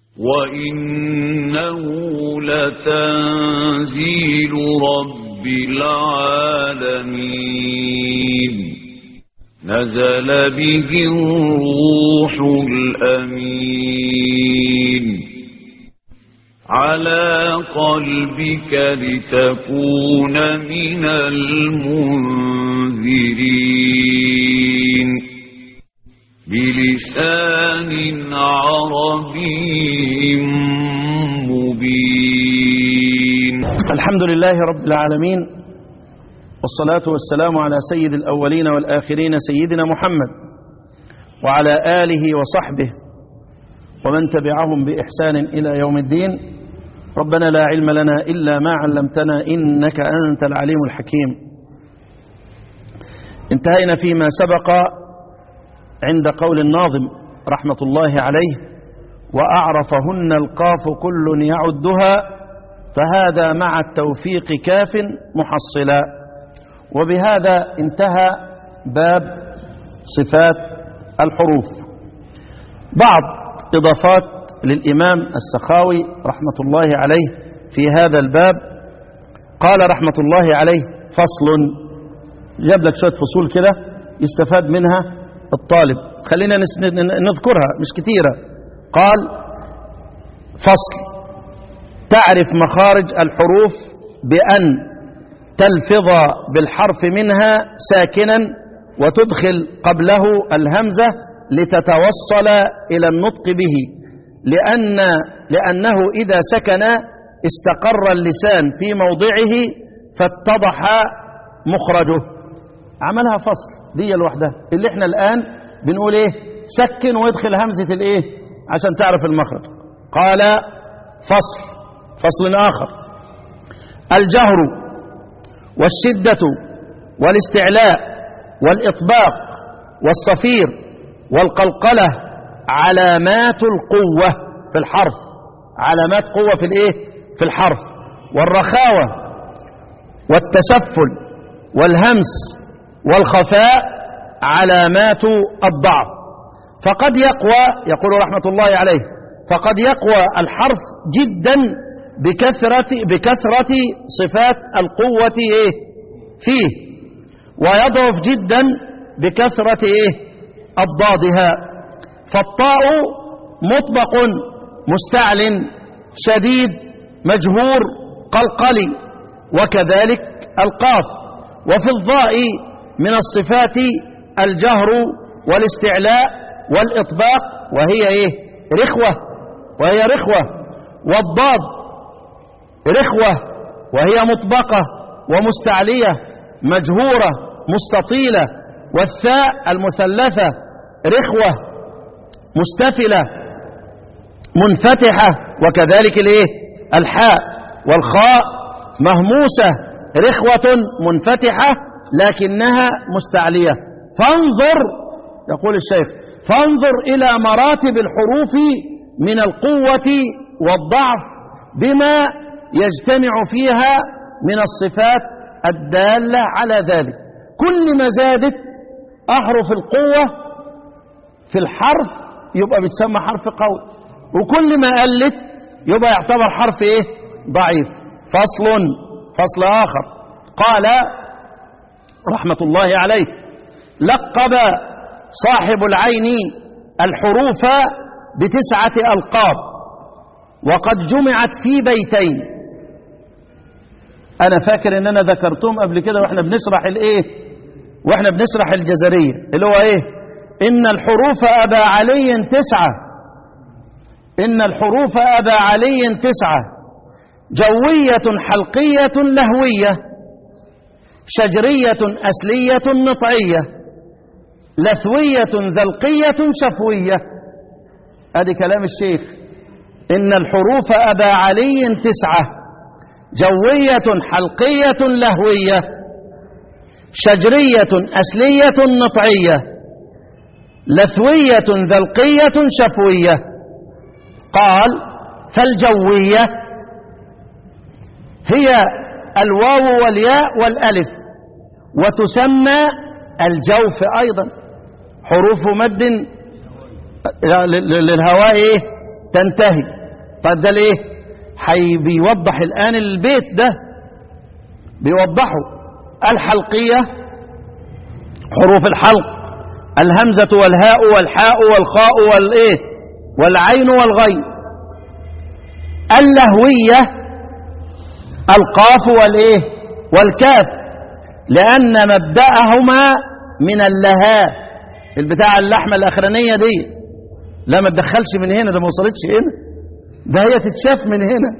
وإنه لتنزيل رب العالمين نزل به الروح الأمين على قلبك لتكون من المنذرين بلسان عربي مبين الحمد لله رب العالمين والصلاة والسلام على سيد الأولين والآخرين سيدنا محمد وعلى آله وصحبه ومن تبعهم بإحسان إلى يوم الدين ربنا لا علم لنا إلا ما علمتنا إنك أنت العليم الحكيم انتهينا فيما سبق عند قول الناظم رحمة الله عليه وأعرفهن القاف كل يعدها فهذا مع التوفيق كاف محصلا وبهذا انتهى باب صفات الحروف بعض إضافات للإمام السخاوي رحمة الله عليه في هذا الباب قال رحمة الله عليه فصل جاب لك شوية فصول كده يستفاد منها الطالب خلينا نذكرها مش كثيرة قال فصل تعرف مخارج الحروف بأن تلفظ بالحرف منها ساكنا وتدخل قبله الهمزة لتتوصل إلى النطق به لأن لأنه إذا سكن استقر اللسان في موضعه فاتضح مخرجه عملها فصل دي لوحدها اللي احنا الآن بنقول ايه سكن وادخل همزة الايه عشان تعرف المخرج قال فصل فصل آخر الجهر والشدة والاستعلاء والإطباق والصفير والقلقلة علامات القوة في الحرف علامات قوة في الايه في الحرف والرخاوة والتسفل والهمس والخفاء علامات الضعف فقد يقوى يقول رحمة الله عليه فقد يقوى الحرف جدا بكثرة بكثرة صفات القوة إيه فيه ويضعف جدا بكثرة إيه أضدادها فالطاء مطبق مستعل شديد مجهور قلقلي وكذلك القاف وفي الضاء من الصفات الجهر والاستعلاء والإطباق وهي إيه رخوة وهي رخوة والضاد رخوة وهي مطبقة ومستعلية مجهورة مستطيلة والثاء المثلثة رخوة مستفلة منفتحة وكذلك الايه الحاء والخاء مهموسة رخوة منفتحة لكنها مستعلية فانظر يقول الشيخ فانظر إلى مراتب الحروف من القوة والضعف بما يجتمع فيها من الصفات الدالة على ذلك كل ما زادت أحرف القوة في الحرف يبقى بتسمى حرف قوي وكل ما قلت يبقى يعتبر حرف ايه ضعيف فصل فصل آخر قال رحمة الله عليه لقب صاحب العين الحروف بتسعة ألقاب وقد جمعت في بيتين أنا فاكر إن أنا ذكرتهم قبل كده وإحنا بنشرح الإيه وإحنا بنشرح الجزرية اللي هو إيه إن الحروف أبا علي تسعة إن الحروف أبا علي تسعة جوية حلقية لهوية شجرية أسلية نطعية لثوية ذلقية شفوية هذه كلام الشيخ إن الحروف أبا علي تسعة جوية حلقية لهوية شجرية أسلية نطعية لثوية ذلقية شفوية قال فالجوية هي الواو والياء والألف وتسمى الجوف أيضا حروف مد للهواء تنتهي طيب ده ليه حي بيوضح الآن البيت ده بيوضحه الحلقية حروف الحلق الهمزة والهاء والحاء والخاء والإيه والعين والغين اللهوية القاف والإيه والكاف لأن مبدأهما من اللهاء البتاع اللحمة الأخرانية دي لا ما تدخلش من هنا ده ما وصلتش هنا ده هي تتشاف من هنا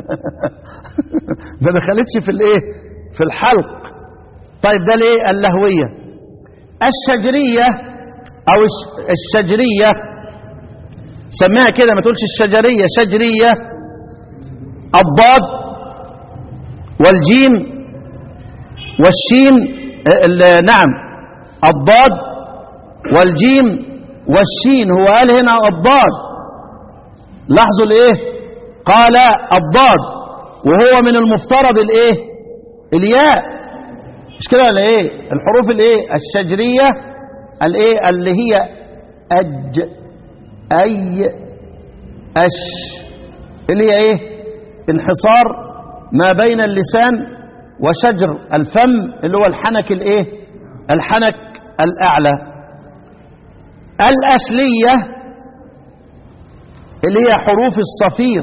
ما دخلتش في الايه في الحلق طيب ده ليه اللهوية الشجرية او الشجرية سميها كده ما تقولش الشجرية شجرية الضاد والجيم والشين نعم الضاد والجيم والشين هو قال هنا الضاد لاحظوا الايه قال الضاد وهو من المفترض الايه الياء مش كده ولا ايه الحروف الايه الشجريه الايه اللي هي اج اي اش اللي هي ايه انحصار ما بين اللسان وشجر الفم اللي هو الحنك الايه الحنك الاعلى الأسلية اللي هي حروف الصفير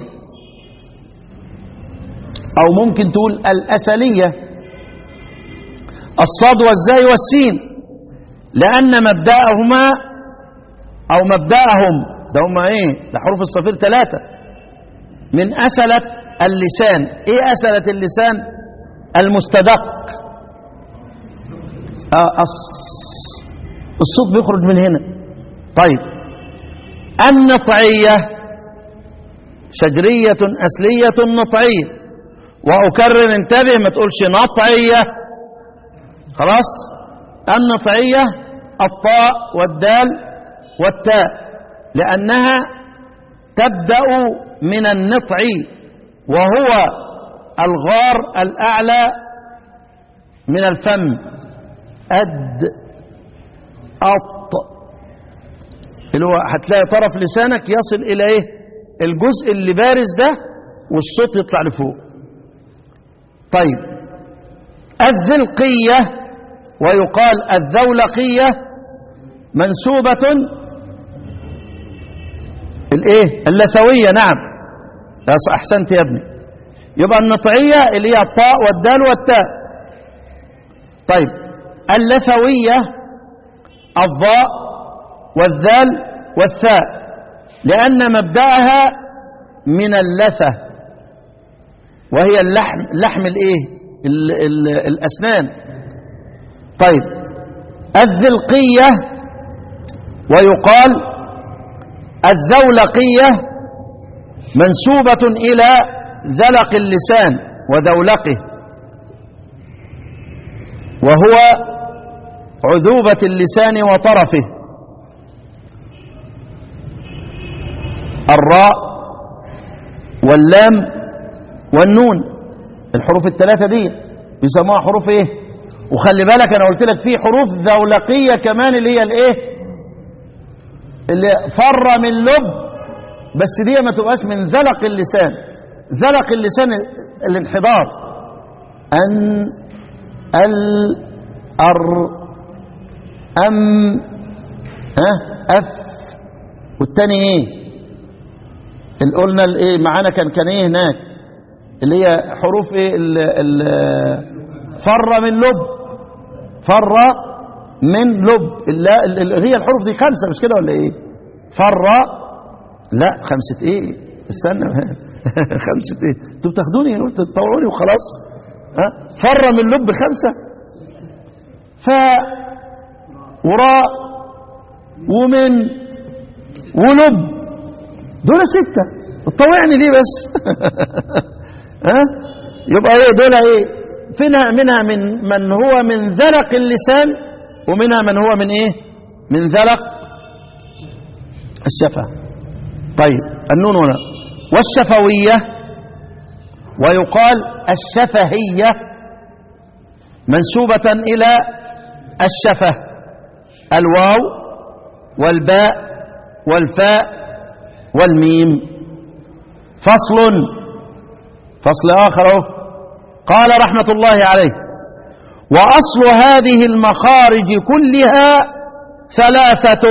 أو ممكن تقول الأسلية الصاد والزاي والسين لأن مبدأهما أو مبدأهم ده هما إيه ده حروف الصفير ثلاثة من أسلة اللسان إيه أسلة اللسان المستدق آه الصوت بيخرج من هنا طيب النطعية شجرية أسلية نطعية وأكرر انتبه ما تقولش نطعية خلاص النطعية الطاء والدال والتاء لأنها تبدأ من النطع وهو الغار الأعلى من الفم أد أط اللي هو هتلاقي طرف لسانك يصل إلى إيه الجزء اللي بارز ده والصوت يطلع لفوق طيب الذلقية ويقال الذولقية منسوبة الايه اللثوية نعم احسنت يا ابني يبقى النطعية اللي هي الطاء والدال والتاء طيب اللثوية الضاء والذال والثاء لأن مبدأها من اللثة وهي اللحم لحم الايه ال ال الأسنان طيب الذلقية ويقال الذولقية منسوبة إلى ذلق اللسان وذولقه وهو عذوبة اللسان وطرفه الراء واللام والنون الحروف الثلاثة دي بيسموها حروف ايه وخلي بالك انا قلت لك في حروف ذولقية كمان اللي هي الايه اللي فر من لب بس دي ما تبقاش من ذلق اللسان ذلق اللسان الانحدار ان ال ار ام ها اف والتاني ايه اللي قلنا الايه معانا كان كان ايه هناك اللي هي حروف ايه ال ال فر من لب فر من لب لا هي الحروف دي خمسه مش كده ولا ايه فر لا خمسه ايه استنى خمسه ايه انتوا بتاخدوني تطوعوني وخلاص ها فر من لب خمسه ف وراء ومن ولب دول ستة تطوعني ليه بس ها يبقى ايه دول ايه فينا منها من من هو من ذلق اللسان ومنها من هو من ايه من ذلق الشفة طيب النون هنا والشفوية ويقال الشفهية منسوبة إلى الشفة الواو والباء والفاء والميم فصل فصل آخر أهو. قال رحمة الله عليه وأصل هذه المخارج كلها ثلاثة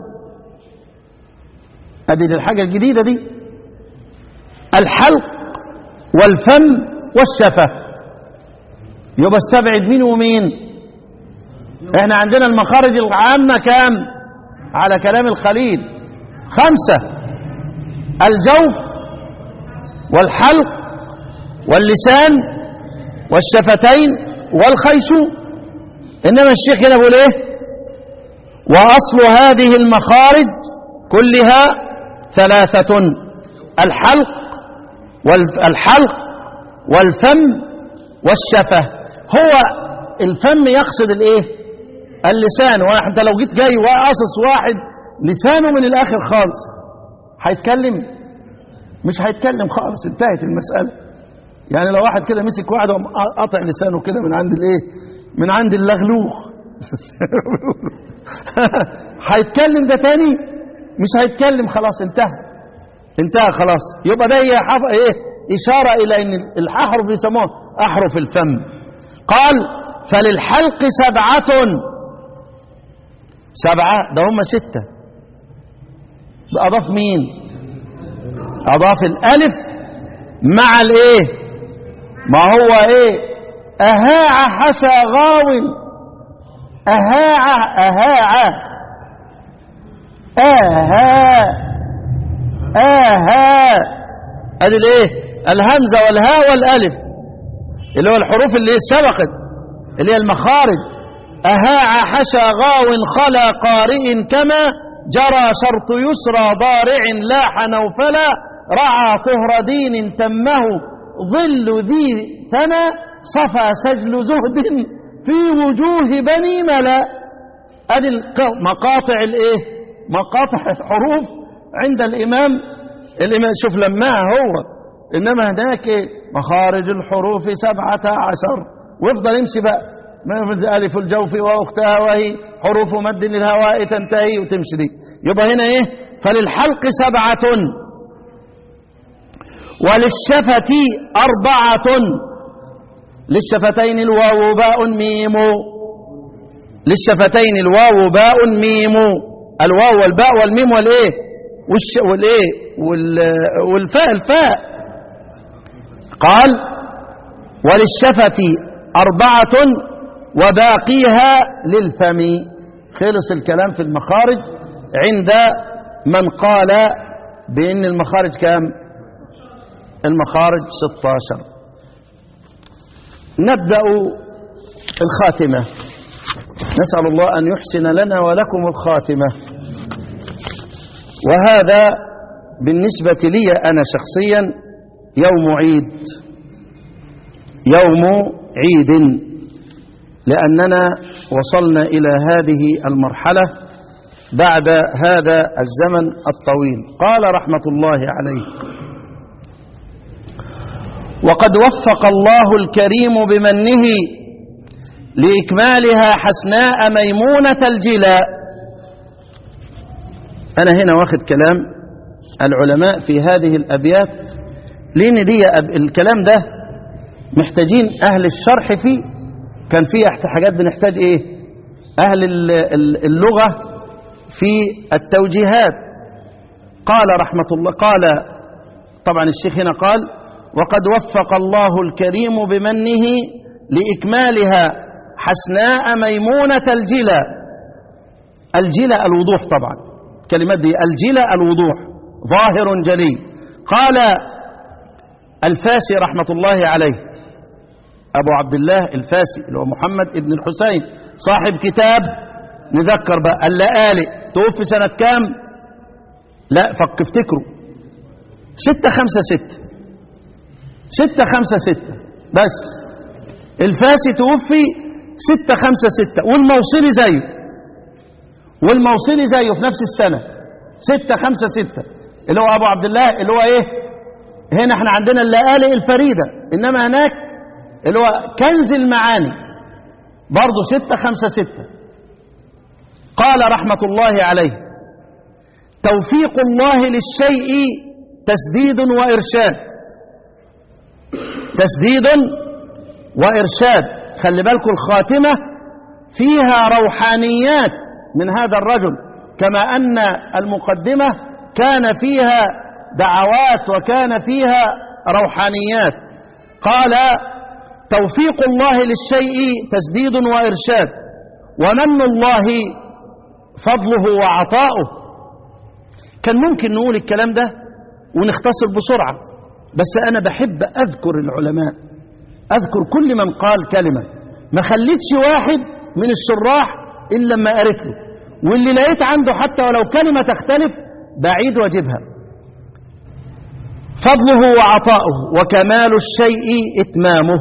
هذه الحاجة الجديدة دي الحلق والفم والشفة يبقى استبعد مين ومين احنا عندنا المخارج العامة كام على كلام الخليل خمسة الجوف والحلق واللسان والشفتين والخيشوم إنما الشيخ هنا بيقول إيه وأصل هذه المخارج كلها ثلاثة الحلق والحلق والفم والشفة هو الفم يقصد الايه اللسان وانت لو جيت جاي وقاصص واحد لسانه من الاخر خالص هيتكلم مش هيتكلم خالص انتهت المسألة يعني لو واحد كده مسك واحد وقام قطع لسانه كده من عند الايه من عند اللغلوخ هيتكلم ده تاني مش هيتكلم خلاص انتهى انتهى خلاص يبقى ده هي حف... ايه اشاره الى ان الاحرف بيسموها احرف الفم قال فللحلق سبعه سبعه ده هم سته اضاف مين اضاف الالف مع الايه ما هو ايه اهاع حسى غاو اهاع اهاع اها اها ادي الايه الهمزه والهاء والالف اللي هو الحروف اللي سبقت اللي هي المخارج اهاع حشى غاو خلا قارئ كما جرى شرط يسرى ضارع لاح نوفلا رعى طهر دين تمه ظل ذي ثنى صفى سجل زهد في وجوه بني ملا ادي مقاطع الايه مقاطع الحروف عند الامام الامام شوف لماها هو انما هناك إيه؟ مخارج الحروف سبعة عشر وافضل امشي بقى ما الف الجوف واختها وهي حروف مد للهواء تنتهي وتمشي دي يبقى هنا ايه فللحلق سبعة وللشفة أربعة للشفتين الواو باء ميم للشفتين الواو باء ميم الواو والباء والميم والايه والش والايه وال والفاء الفاء قال وللشفة أربعة وباقيها للفم خلص الكلام في المخارج عند من قال بأن المخارج كام المخارج 16 نبدأ الخاتمة نسأل الله أن يحسن لنا ولكم الخاتمة وهذا بالنسبة لي أنا شخصيا يوم عيد يوم عيد لأننا وصلنا إلى هذه المرحلة بعد هذا الزمن الطويل قال رحمة الله عليه وقد وفق الله الكريم بمنه لإكمالها حسناء ميمونة الجلاء أنا هنا واخد كلام العلماء في هذه الأبيات لأن دي الكلام ده محتاجين أهل الشرح فيه كان فيه حاجات بنحتاج إيه أهل اللغة في التوجيهات قال رحمة الله قال طبعا الشيخ هنا قال وقد وفق الله الكريم بمنه لإكمالها حسناء ميمونة الجلى الجلى الوضوح طبعا كلمات دي الجلى الوضوح ظاهر جلي قال الفاسي رحمة الله عليه أبو عبد الله الفاسي اللي هو محمد ابن الحسين صاحب كتاب نذكر بقى اللآلئ توفي سنة كام لا فك افتكروا ستة خمسة ستة ستة خمسة ستة بس الفاسي توفي ستة خمسة ستة والموصلي زيه والموصلي زيه في نفس السنة ستة خمسة ستة اللي هو أبو عبد الله اللي هو إيه هنا احنا عندنا اللآلئ الفريدة إنما هناك اللي هو كنز المعاني برضه ستة خمسة ستة قال رحمة الله عليه توفيق الله للشيء تسديد وإرشاد تسديد وإرشاد خلي بالكم الخاتمة فيها روحانيات من هذا الرجل كما أن المقدمة كان فيها دعوات وكان فيها روحانيات قال توفيق الله للشيء تسديد وإرشاد ومن الله فضله وعطاؤه كان ممكن نقول الكلام ده ونختصر بسرعة بس أنا بحب أذكر العلماء أذكر كل من قال كلمة ما خليتش واحد من الشراح إلا لما قريت له واللي لقيت عنده حتى ولو كلمة تختلف بعيد واجبها فضله وعطاؤه وكمال الشيء إتمامه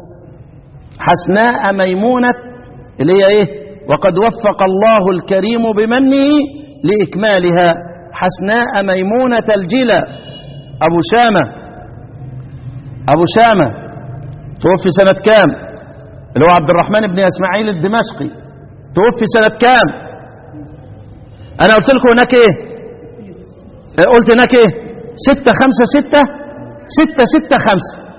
حسناء ميمونة اللي هي إيه وقد وفق الله الكريم بمنه لإكمالها حسناء ميمونة الجلى أبو شامة أبو شامة توفي سنة كام اللي هو عبد الرحمن بن إسماعيل الدمشقي توفي سنة كام أنا قلت لكم هناك إيه قلت هناك إيه ستة خمسة ستة ستة ستة خمسة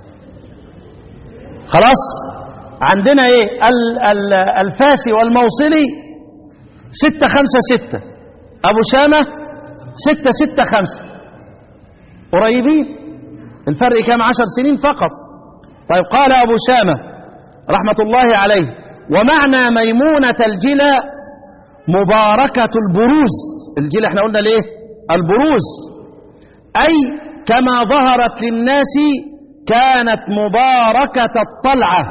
خلاص عندنا ايه ال ال الفاسي والموصلي ستة خمسة ستة أبو شامة ستة ستة خمسة قريبين الفرق كام عشر سنين فقط طيب قال أبو شامة رحمة الله عليه ومعنى ميمونة الجلى مباركة البروز الجلى احنا قلنا ليه البروز أي كما ظهرت للناس كانت مباركة الطلعة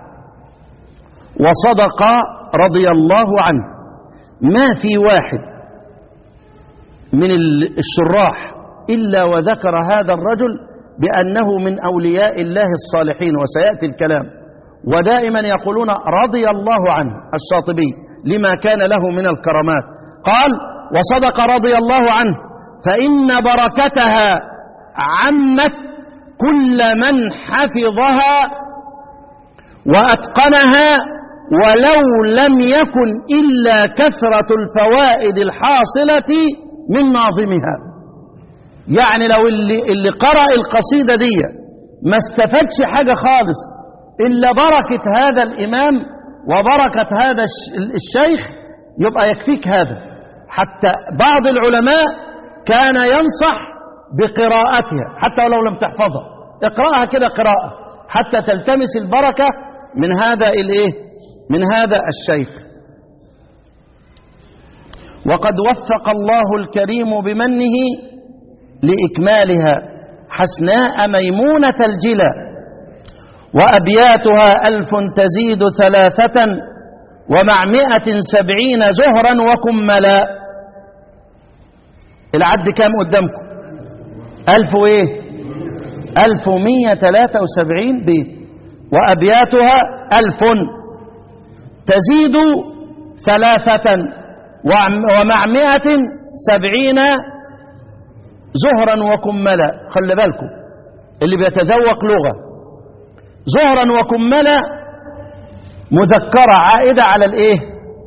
وصدق رضي الله عنه ما في واحد من الشراح إلا وذكر هذا الرجل بأنه من أولياء الله الصالحين وسيأتي الكلام ودائما يقولون رضي الله عنه الشاطبي لما كان له من الكرامات قال وصدق رضي الله عنه فإن بركتها عمت كل من حفظها وأتقنها ولو لم يكن إلا كثرة الفوائد الحاصلة من ناظمها يعني لو اللي, اللي قرأ القصيدة دي ما استفادش حاجة خالص إلا بركة هذا الإمام وبركة هذا الشيخ يبقى يكفيك هذا حتى بعض العلماء كان ينصح بقراءتها حتى ولو لم تحفظها اقرأها كده قراءة حتى تلتمس البركة من هذا الايه من هذا الشيخ وقد وفق الله الكريم بمنه لإكمالها حسناء ميمونة الجلى وأبياتها ألف تزيد ثلاثة ومع مئة سبعين زهرا وكملا العد كام قدامكم ألف وإيه ألف ومية ثلاثة وسبعين بيت وأبياتها ألف تزيد ثلاثة ومع مئة سبعين زهرا وكملا خلي بالكم اللي بيتذوق لغة زهرا وكملا مذكرة عائدة على الايه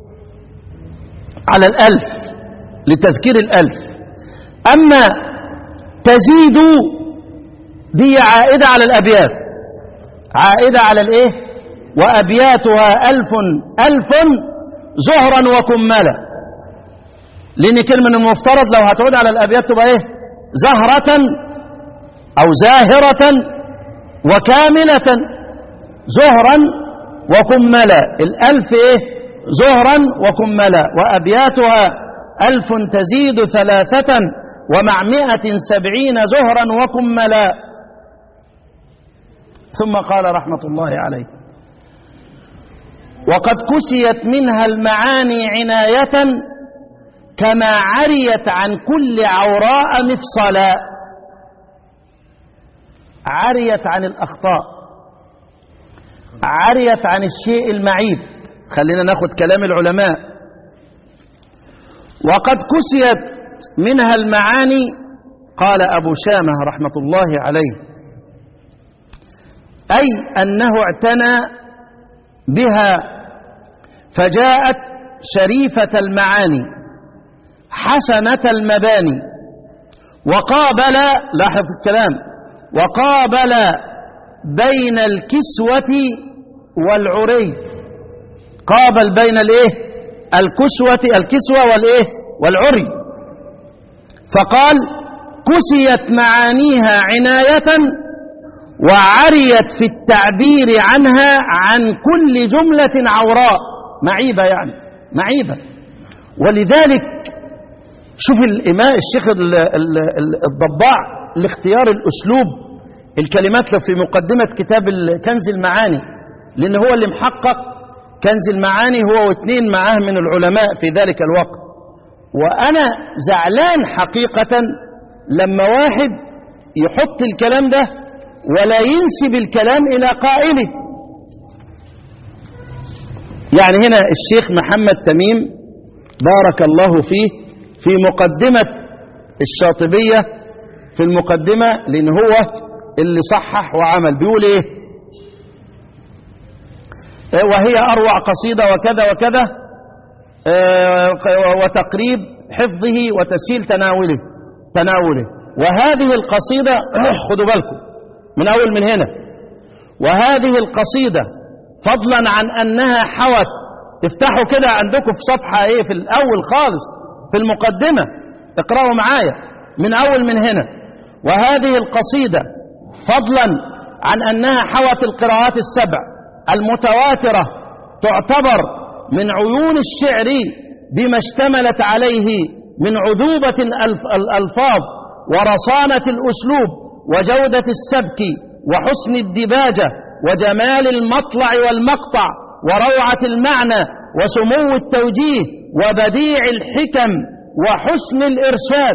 على الألف لتذكير الألف أما تزيد دي عائدة على الأبيات عائدة على الايه وأبياتها ألف ألف زهرا وكملا لأن كلمة المفترض لو هتعود على الأبيات تبقى ايه زهرة أو زاهرة وكاملة زهرا وكملا الألف إيه زهرا وكملا وأبياتها ألف تزيد ثلاثة ومع مئة سبعين زهرا وكملا ثم قال رحمة الله عليه وقد كسيت منها المعاني عناية كما عريت عن كل عوراء مفصلا عريت عن الأخطاء عريت عن الشيء المعيب خلينا ناخد كلام العلماء وقد كسيت منها المعاني قال أبو شامة رحمة الله عليه أي أنه اعتنى بها فجاءت شريفة المعاني حسنة المباني وقابل لاحظ الكلام وقابل بين الكسوة والعري قابل بين الايه الكسوة الكسوة والايه والعري فقال كسيت معانيها عناية وعريت في التعبير عنها عن كل جملة عوراء معيبة يعني معيبة ولذلك شوف الإمام الشيخ ال- ال- ال- الضباع لاختيار الأسلوب الكلمات له في مقدمة كتاب ال- كنز المعاني لأن هو اللي محقق كنز المعاني هو واثنين معاه من العلماء في ذلك الوقت وأنا زعلان حقيقة لما واحد يحط الكلام ده ولا ينسب الكلام إلى قائله يعني هنا الشيخ محمد تميم بارك الله فيه في مقدمة الشاطبية في المقدمة لأن هو اللي صحح وعمل بيقول إيه آه، وهي أروع قصيدة وكذا وكذا آه، وتقريب حفظه وتسهيل تناوله تناوله وهذه القصيدة خدوا بالكم من أول من هنا وهذه القصيدة فضلا عن أنها حوت افتحوا كده عندكم في صفحة ايه في الأول خالص في المقدمة اقرأوا معايا من أول من هنا وهذه القصيدة فضلا عن أنها حوت القراءات السبع المتواترة تعتبر من عيون الشعر بما اشتملت عليه من عذوبة الألف الألفاظ ورصانة الأسلوب وجودة السبك وحسن الدباجة وجمال المطلع والمقطع وروعة المعنى وسمو التوجيه وبديع الحكم وحسن الإرشاد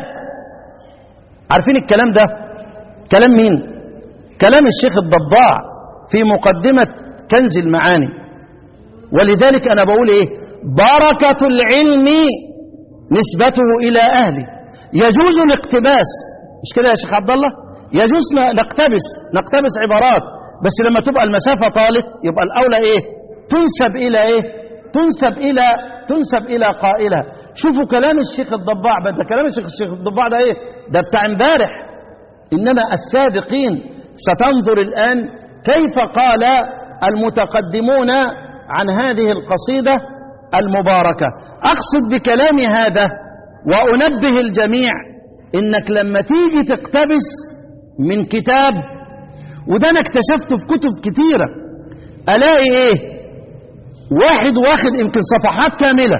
عارفين الكلام ده كلام مين كلام الشيخ الضباع في مقدمة كنز المعاني ولذلك أنا بقول إيه بركة العلم نسبته إلى أهله يجوز الاقتباس مش كده يا شيخ عبد الله يجوز ن- نقتبس نقتبس عبارات بس لما تبقى المسافة طالت يبقى الأولى إيه تنسب إلى إيه تنسب إلى تنسب إلى قائلها شوفوا كلام الشيخ الضباع بقى ده كلام الشيخ الشيخ الضباع ده إيه ده بتاع امبارح إنما السابقين ستنظر الآن كيف قال المتقدمون عن هذه القصيدة المباركة أقصد بكلامي هذا وأنبه الجميع إنك لما تيجي تقتبس من كتاب وده أنا اكتشفته في كتب كتيرة ألاقي إيه واحد واخد يمكن صفحات كاملة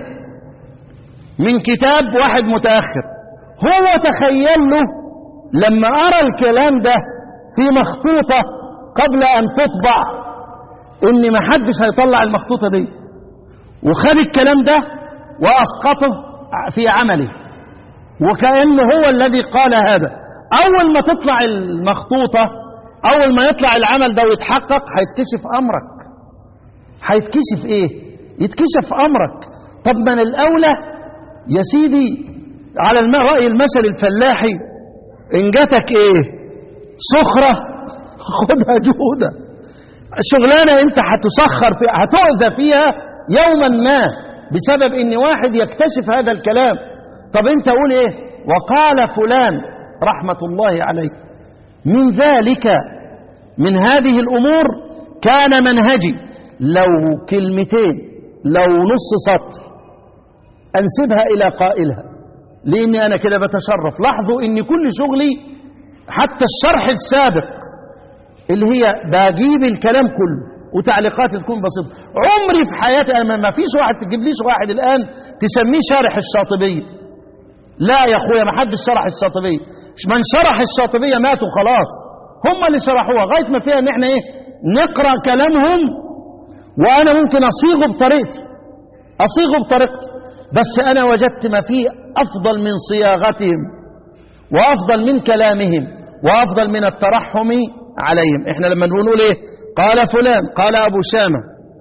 من كتاب واحد متأخر هو تخيل له لما أرى الكلام ده في مخطوطة قبل أن تطبع إن ما حدش هيطلع المخطوطة دي وخد الكلام ده وأسقطه في عمله وكأنه هو الذي قال هذا أول ما تطلع المخطوطة أول ما يطلع العمل ده ويتحقق هيتكشف أمرك هيتكشف إيه يتكشف أمرك طب من الأولى يا سيدي على الم- رأي المثل الفلاحي إن جاتك إيه صخرة خدها جهودة شغلانة أنت هتسخر فيها هتؤذى فيها يوما ما بسبب إن واحد يكتشف هذا الكلام طب أنت قول إيه وقال فلان رحمة الله عليه من ذلك من هذه الأمور كان منهجي لو كلمتين لو نص سطر أنسبها إلى قائلها لأني أنا كده بتشرف لاحظوا إن كل شغلي حتى الشرح السابق اللي هي بجيب الكلام كله وتعليقاتي تكون بسيطة عمري في حياتي أنا ما فيش واحد تجيب ليش واحد الآن تسميه شارح الشاطبية لا يا أخويا ما حدش شرح الشاطبية من شرح الشاطبية ماتوا خلاص هم اللي شرحوها غاية ما فيها ان احنا ايه نقرأ كلامهم وانا ممكن اصيغه بطريقتي اصيغه بطريقتي بس انا وجدت ما فيه افضل من صياغتهم وافضل من كلامهم وافضل من الترحم عليهم احنا لما نقول ايه قال فلان قال ابو شامة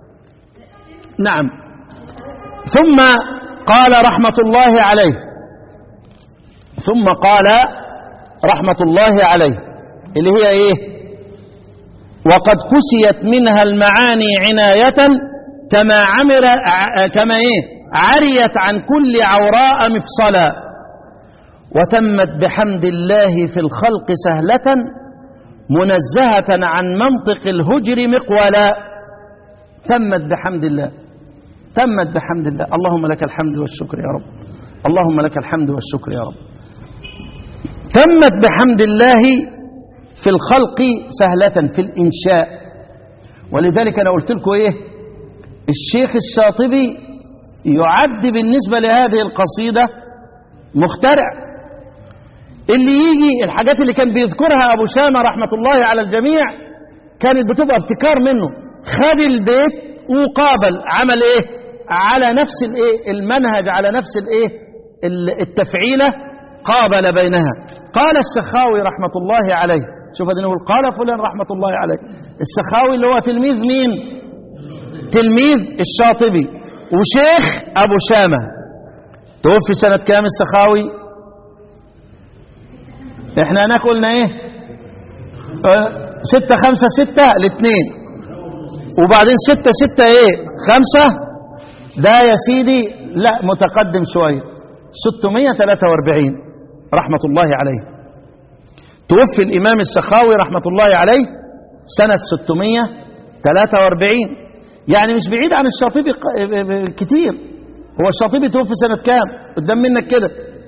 نعم ثم قال رحمة الله عليه ثم قال رحمة الله عليه اللي هي ايه وقد كسيت منها المعاني عناية كما عمر ع- كما ايه عريت عن كل عوراء مفصلا وتمت بحمد الله في الخلق سهلة منزهة عن منطق الهجر مقولا تمت بحمد الله تمت بحمد الله اللهم لك الحمد والشكر يا رب اللهم لك الحمد والشكر يا رب تمت بحمد الله في الخلق سهلة في الإنشاء ولذلك أنا قلت لكم إيه الشيخ الشاطبي يعد بالنسبة لهذه القصيدة مخترع اللي يجي الحاجات اللي كان بيذكرها أبو شامة رحمة الله على الجميع كانت بتبقى ابتكار منه خد البيت وقابل عمل ايه على نفس الايه المنهج على نفس الايه التفعيلة قابل بينها قال السخاوي رحمة الله عليه شوف هذا نقول قال فلان رحمة الله عليه السخاوي اللي هو تلميذ مين تلميذ الشاطبي وشيخ أبو شامة توفي سنة كام السخاوي احنا هناك قلنا ايه اه ستة خمسة ستة الاثنين وبعدين ستة ستة ايه خمسة ده يا سيدي لا متقدم شوية 643 رحمة الله عليه توفي الإمام السخاوي رحمة الله عليه سنة 643 يعني مش بعيد عن الشاطبي كتير هو الشاطبي توفي سنة كام قدام منك كده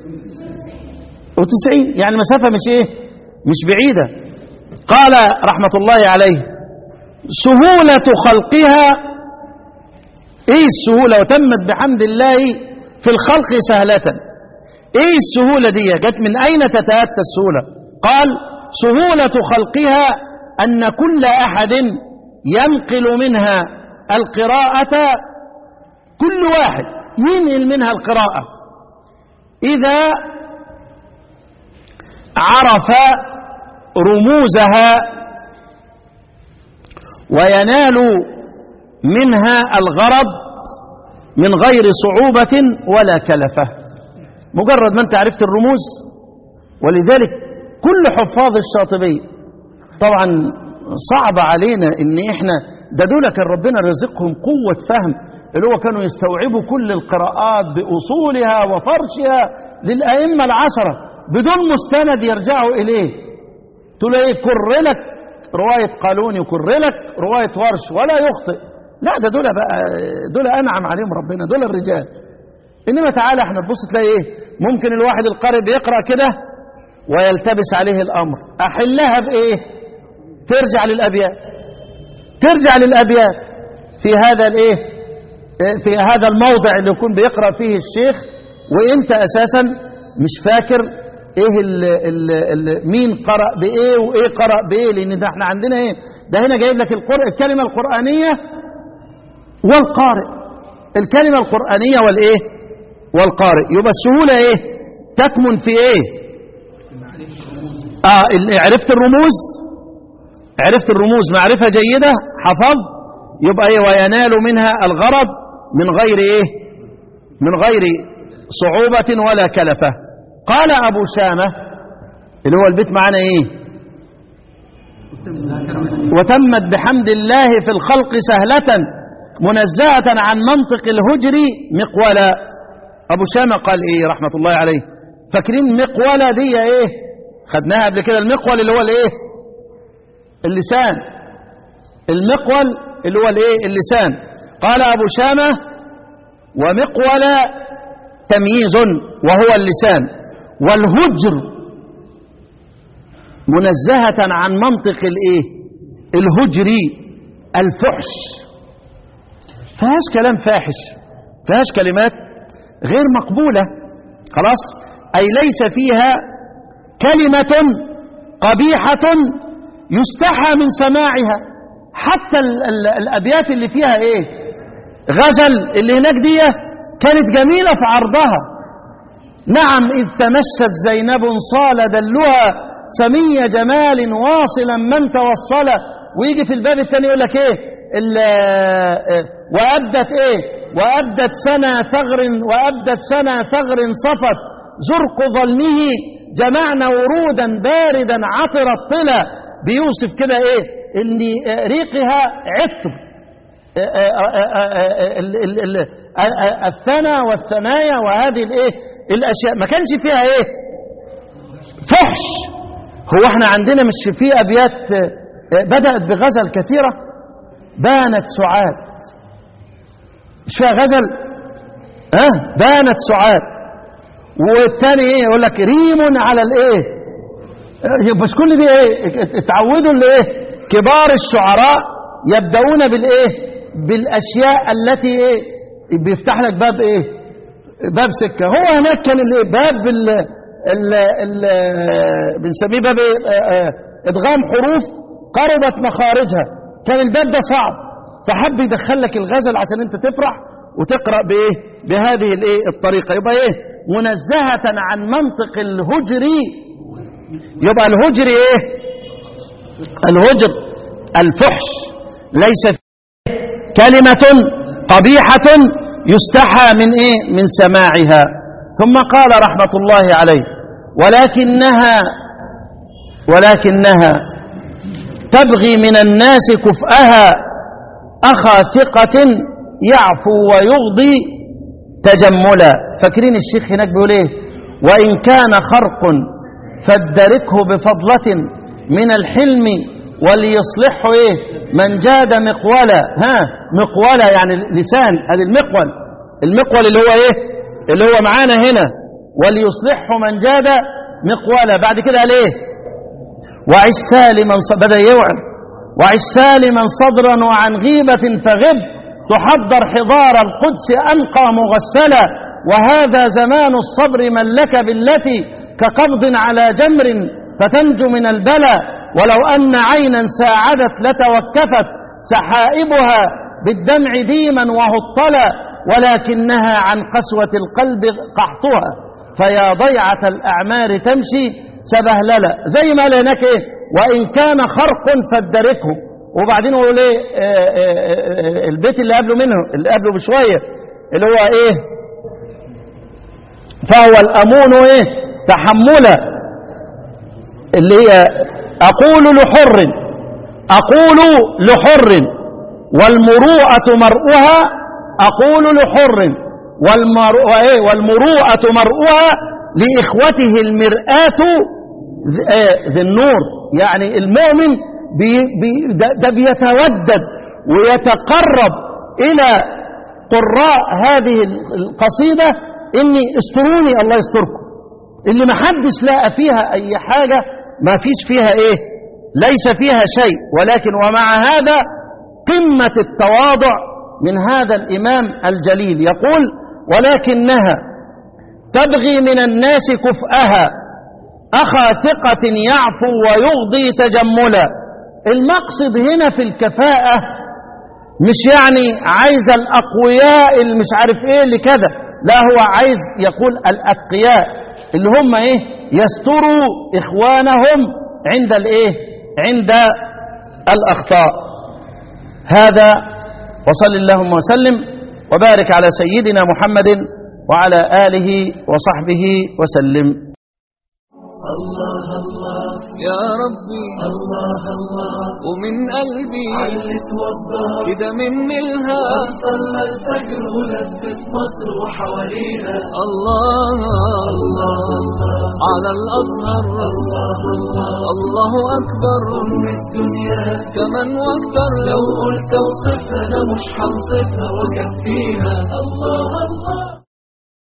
وتسعين يعني مسافة مش ايه مش بعيدة قال رحمة الله عليه سهولة خلقها ايه السهولة وتمت بحمد الله في الخلق سهلة ايه السهولة دي جت من اين تتأتى السهولة قال سهولة خلقها ان كل احد ينقل منها القراءة كل واحد ينقل منها القراءة اذا عرف رموزها وينال منها الغرض من غير صعوبة ولا كلفة مجرد ما انت عرفت الرموز ولذلك كل حفاظ الشاطبية طبعا صعب علينا ان احنا ده دول كان ربنا رزقهم قوة فهم اللي هو كانوا يستوعبوا كل القراءات بأصولها وفرشها للأئمة العشرة بدون مستند يرجعوا إليه تقول ايه كر لك رواية قالون يكر لك رواية ورش ولا يخطئ لا ده دول بقى دول أنعم عليهم ربنا دول الرجال إنما تعالى احنا تبص تلاقي ايه ممكن الواحد القارئ بيقرأ كده ويلتبس عليه الأمر أحلها بإيه ترجع للأبيات ترجع للأبيات في هذا الايه في هذا الموضع اللي يكون بيقرأ فيه الشيخ وانت اساسا مش فاكر ايه ال ال ال مين قرأ بايه وايه قرأ بايه لان ده احنا عندنا ايه ده هنا جايب لك القرآن الكلمة القرآنية والقارئ الكلمة القرآنية والايه والقارئ يبقى السهولة ايه تكمن في ايه اه عرفت الرموز عرفت الرموز معرفة جيدة حفظ يبقى ايه وينال منها الغرض من غير ايه من غير صعوبة ولا كلفة قال ابو شامة اللي هو البيت معنا ايه وتمت بحمد الله في الخلق سهلة منزهة عن منطق الهجر مقولا ابو شامة قال ايه رحمة الله عليه فاكرين مقولة دي ايه خدناها قبل كده المقول اللي هو الايه اللسان المقول اللي هو الايه اللسان قال ابو شامة ومقول تمييز وهو اللسان والهجر منزهة عن منطق الايه الهجري الفحش فهاش كلام فاحش فهاش كلمات غير مقبولة خلاص أي ليس فيها كلمة قبيحة يستحى من سماعها حتى ال ال الأبيات اللي فيها إيه غزل اللي هناك دي كانت جميلة في عرضها نعم إذ تمشت زينب صال دلها سمي جمال واصلا من توصل ويجي في الباب الثاني يقول لك ايه وأبدت ايه وأبدت سنة ثغر وأبدت سنة ثغر صفت زرق ظلمه جمعنا ورودا باردا عطر الطلا بيوصف كده ايه ان ريقها عطر الثنى والثنايا وهذه الايه الاشياء ما كانش فيها ايه فحش هو احنا عندنا مش في ابيات آه، بدات بغزل كثيره بانت سعاد مش فيها غزل ها أه؟ بانت سعاد والتاني ايه يقول لك ريم على الايه آه، بس كل دي ايه اتعودوا الايه كبار الشعراء يبدأون بالايه بالاشياء التي ايه بيفتح لك باب ايه باب سكة هو هناك كان الايه باب ال ال ال بنسميه باب ايه آه، آه، ادغام حروف قربت مخارجها كان الباب ده صعب فحب يدخل لك الغزل عشان انت تفرح وتقرأ بايه بهذه الايه الطريقة يبقى ايه منزهة عن منطق الهجري يبقى الهجر ايه الهجر الفحش ليس فيه كلمة قبيحة يستحى من ايه من سماعها ثم قال رحمة الله عليه ولكنها ولكنها تبغي من الناس كفءها أخا ثقة يعفو ويغضي تجملا فاكرين الشيخ هناك بيقول ايه وإن كان خرق فادركه بفضلة من الحلم وليصلحه ايه من جاد مقولا ها مقولا يعني لسان هذه المقول المقول اللي هو ايه اللي هو معانا هنا وليصلحه من جاد مقولا بعد كده قال ايه وعش سالما ص- بدا يوعد وعش سالما صدرا وعن غيبة فغب تحضر حضار القدس أنقى مغسلا وهذا زمان الصبر من لك بالتي كقبض على جمر فتنجو من البلى ولو أن عينا ساعدت لتوكفت سحائبها بالدمع ديما وهطلا ولكنها عن قسوة القلب قحطها فيا ضيعة الأعمار تمشي سبهللة زي ما قال هناك إيه وإن كان خرق فادركه وبعدين يقول إيه آه، آه، آه، البيت اللي قبله منه اللي قبله بشوية اللي هو إيه فهو الأمون إيه تحملا اللي هي أقول لحر أقول لحر والمروءة مرؤها أقول لحر والمرؤة إيه والمروءة مرؤها لإخوته المرآة ذ- آه، ذي النور يعني المؤمن بي بي ده ده بيتودد ويتقرب إلى قراء هذه القصيدة إني استروني الله يستركم اللي ما حدش لقى فيها أي حاجة ما فيش فيها إيه ليس فيها شيء ولكن ومع هذا قمة التواضع من هذا الإمام الجليل يقول ولكنها تبغي من الناس كفءها أخا ثقة يعفو ويغضي تجملا المقصد هنا في الكفاءة مش يعني عايز الأقوياء اللي مش عارف إيه اللي كذا لا هو عايز يقول الأتقياء اللي هم إيه يستروا إخوانهم عند الإيه عند الأخطاء هذا وصل اللهم وسلم وبارك على سيدنا محمد وعلى آله وصحبه وسلم يا ربي الله الله ومن قلبي علت وضح كده مني الهام صلى الفجر ولفت مصر وحواليها الله الله على الأزهر الله الله الله أكبر أم الدنيا كمان واكتر لو قلت اوصفها أنا مش هنصفها وكفيها الله الله